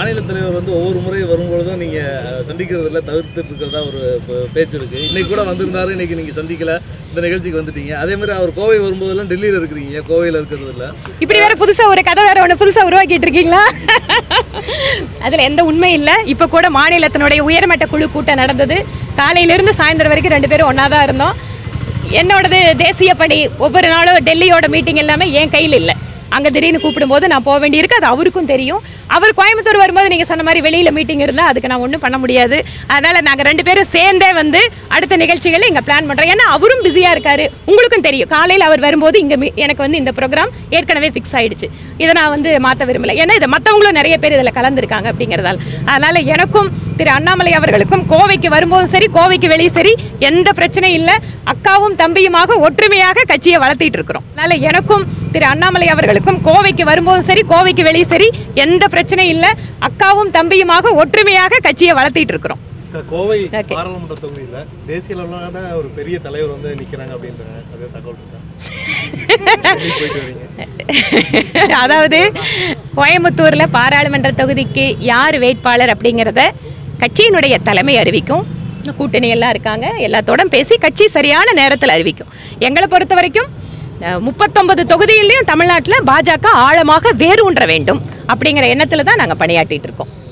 மாநில தலைவர் வந்து ஒவ்வொரு முறை வரும்பொழுதும் நீங்க அஹ், சந்திக்கிறதுல தவிர்த்துட்டு இருக்கிறதா ஒரு ப- பேச்சு இருக்கு இன்னைக்கு கூட வந்திருந்தாரு இன்னைக்கு நீங்க சந்திக்கல இந்த நிகழ்ச்சிக்கு வந்துட்டீங்க அதே மாதிரி அவர் கோவை வரும்போதெல்லாம் டெல்லியில இருக்கிறீங்க கோவையில இருக்கிறது இல்ல இப்படி வேற புதுசா ஒரு கதை வேற ஒன்று புதுசா உருவாக்கிட்டு இருக்கீங்களா அதுல எந்த உண்மை இல்லை இப்போ கூட மாநிலத்தினுடைய உயர்மட்ட குழு கூட்டம் நடந்தது காலையில இருந்து சாயந்தரம் வரைக்கும் ரெண்டு பேரும் ஒண்ணா தான் இருந்தோம் என்னோடது தேசிய பணி ஒவ்வொரு நாளும் டெல்லியோட மீட்டிங் எல்லாமே என் கையில் இல்லை அங்கே திடீர்னு கூப்பிடும்போது நான் போக வேண்டியிருக்கு அது அவருக்கும் தெரியும் அவர் கோயம்புத்தூர் வரும்போது நீங்கள் சொன்ன மாதிரி வெளியில் மீட்டிங் இருந்தால் அதுக்கு நான் ஒன்றும் பண்ண முடியாது அதனால் நாங்கள் ரெண்டு பேரும் சேர்ந்தே வந்து அடுத்த நிகழ்ச்சிகளை இங்கே பிளான் பண்ணுறோம் ஏன்னா அவரும் பிஸியாக இருக்காரு உங்களுக்கும் தெரியும் காலையில் அவர் வரும்போது இங்கே எனக்கு வந்து இந்த ப்ரோக்ராம் ஏற்கனவே ஃபிக்ஸ் ஆயிடுச்சு இதை நான் வந்து மாற்ற விரும்பலை ஏன்னா இதை மற்றவங்களும் நிறைய பேர் இதில் கலந்துருக்காங்க அப்படிங்கிறதால அதனால் எனக்கும் திரு அண்ணாமலை அவர்களுக்கும் கோவைக்கு வரும்போதும் சரி கோவைக்கு வெளியே சரி எந்த பிரச்சனையும் இல்லை அக்காவும் தம்பியுமாக ஒற்றுமையாக கட்சியை வளர்த்திட்டு இருக்கிறோம் அதனால் எனக்கும் திரு அண்ணாமலை அவர்களுக்கும் கோவைக்கு வரும்போதும் சரி கோவைக்கு வெளியே சரி எந்த பிரச்சனையும் இல்லை அக்காவும் தம்பியுமாக ஒற்றுமையாக கட்சியை வளர்த்திட்டு இருக்கிறோம் கோவை Okay. பாராளுமன்ற தொகுதியில தேசிய அளவிலான ஒரு பெரிய தலைவர் வந்து நிக்கிறாங்க அப்படின்றாங்க அது தகவல் இருக்கா டெல்லிக்கு போயிட்டு வரீங்க அதாவது கோயம்புத்தூர்ல பாராளுமன்ற தொகுதிக்கு யார் வேட்பாளர் அப்படிங்கிறத கட்சியினுடைய தலைமை அறிவிக்கும் கூட்டணி எல்லாம் இருக்காங்க எல்லாத்தோட பேசி கட்சி சரியான நேரத்தில் அறிவிக்கும் எங்களை பொறுத்த வரைக்கும் அஹ், முப்பத்தொன்பது தொகுதியிலையும் தமிழ்நாட்டில் பாஜக ஆழமாக வேரூன்ற வேண்டும் அப்படிங்கிற எண்ணத்தில் தான் நாங்கள் பணியாற்றிட்டு இருக்கோம்